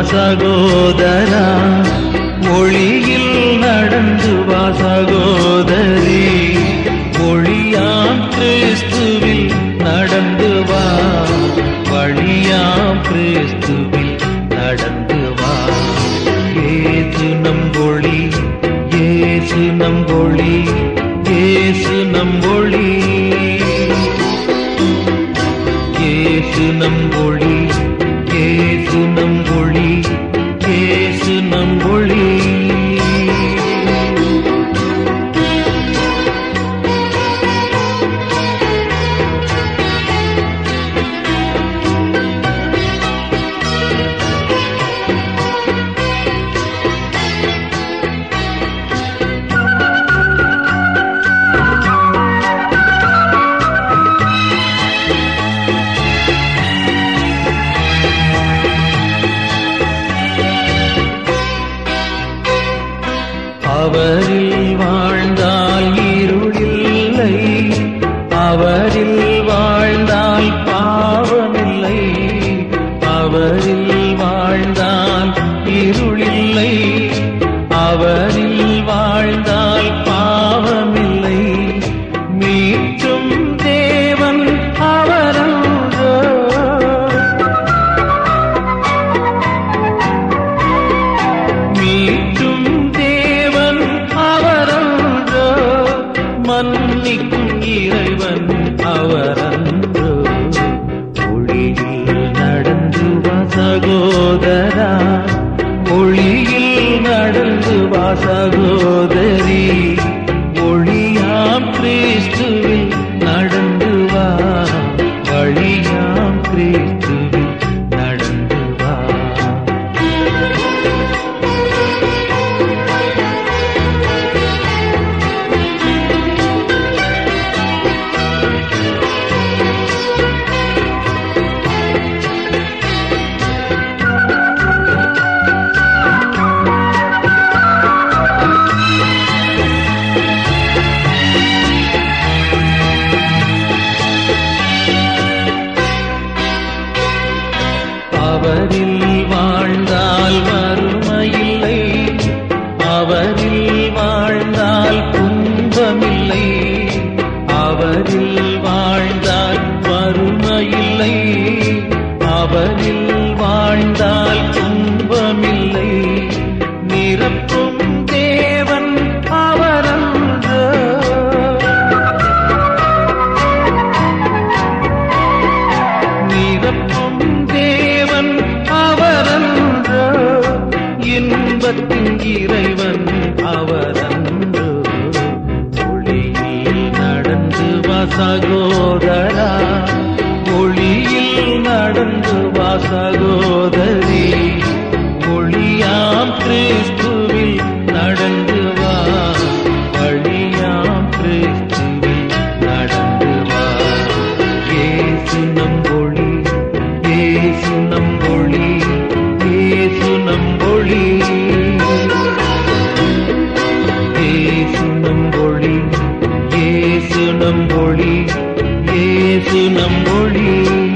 சகோதரா ஒளியில் நடந்து வா சகோதரி ஒளியாம் கிறிஸ்துவில் நடந்து வா வழியாம் கிறிஸ்துவில் நடந்து வா ஏசு நம்பொழி ஏசு நம்பொழி ஏசு நம்பொழி ஏசு நம்பொழி ஏசு நம்பொழி ஏசு நம்பொழி அவரில் வாழ்ந்தால் இருளில்லை அவரில் வாழ்ந்தால் பாவமில்லை அவரில் வாழ்ந்தால் இருளில்லை அவரில் வாழ்ந்தால் பாவமில்லை மீட்டும் தேவன் அவரன்றோ மீட்டும் தேவன் அவரன்றோ மன்னிக்கும் இறைவன் அவரன்றோ ஒளியில் நடந்து வா சகோதரா ஒளியில் நடந்து வா சகோதரி ஒளியாம் கிறிஸ்துவில் நடந்து வா வழியாம் கிறிஸ்துவில் நடந்து வா அவரில் வாழ்ந்தால் வறுமையில்லை அவரில் வாழ்ந்தால் துன்பமில்லை அவரில் வாழ்ந்தால் வறுமையில்லை அவரில் வாழ்ந்தால் துன்பமில்லை நிரப்பும் தேவன் அவரன்றோ நிரப்பும் தேவன் அவரன்றோ இன்பத்தின் இறைவன் அவரன்றோ ஒளியில் நடந்து வா சகோதரா ஒளியில் நடந்து வா சகோதரி ஒளியாம் கிறிஸ்துவில் நடந்து வா வழியாம் கிறிஸ்துவில் நடந்து வா ஏசு நம்பொழி ஏசு நம்பொழி ஏசு நம்பொழி ஏசு நம்பொழி ஏசு நம்பொழி ஏசு நம்பொழி